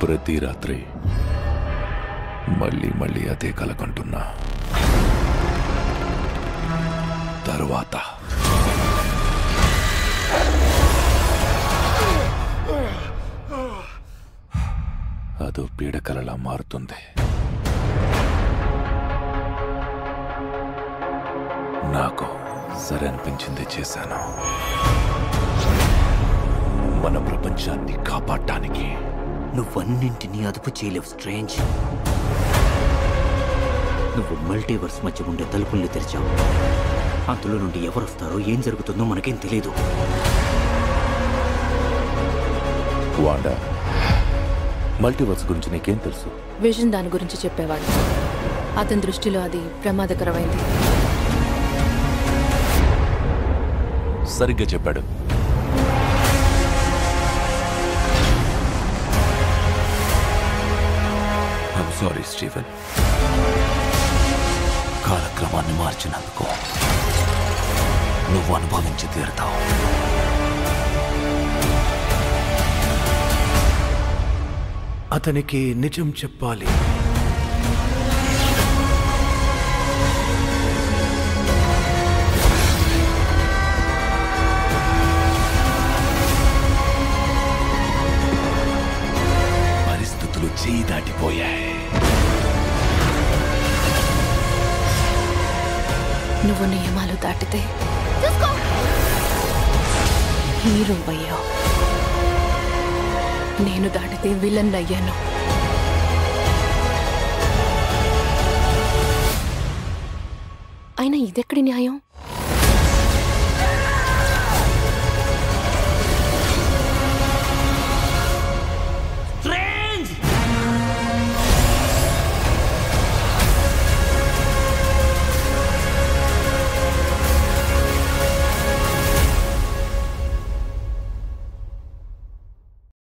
ప్రతి రాత్రి మళ్ళీ మళ్ళీ అదే కలకంటున్నా తరువాత అదో పీడకలలా మారుతుంది నాకు సరే అనిపించింది చేశాను మన ప్రపంచాన్ని కాపాడటానికి నువ్వన్నింటినీ అదుపు చేయలేవు స్ట్రేంజ్ నువ్వు మల్టీవర్స్ మధ్య ఉండే తలుపుల్ని తెరిచావు అందులో నుండి ఎవరు వస్తారో ఏం జరుగుతుందో మనకేం తెలియదు వాండా మల్టీవర్స్ గురించి నీకేం తెలుసు విజన్ దాని గురించి చెప్పేవాడు అతని దృష్టిలో అది ప్రమాదకరమైంది సరిగ్గా చెప్పాడు సారీ స్టీఫెన్ కాలక్రమాన్ని మార్చినందుకు నువ్వు అనుభవించి తీరుతావు అతనికి నిజం చెప్పాలి పరిస్థితులు చేయి దాటిపోయాయి నువ్వు నియమాలు దాటితే హీరో అయ్యావు నేను దాటితే విలన్ అయ్యాను అయినా ఇదెక్కడి న్యాయం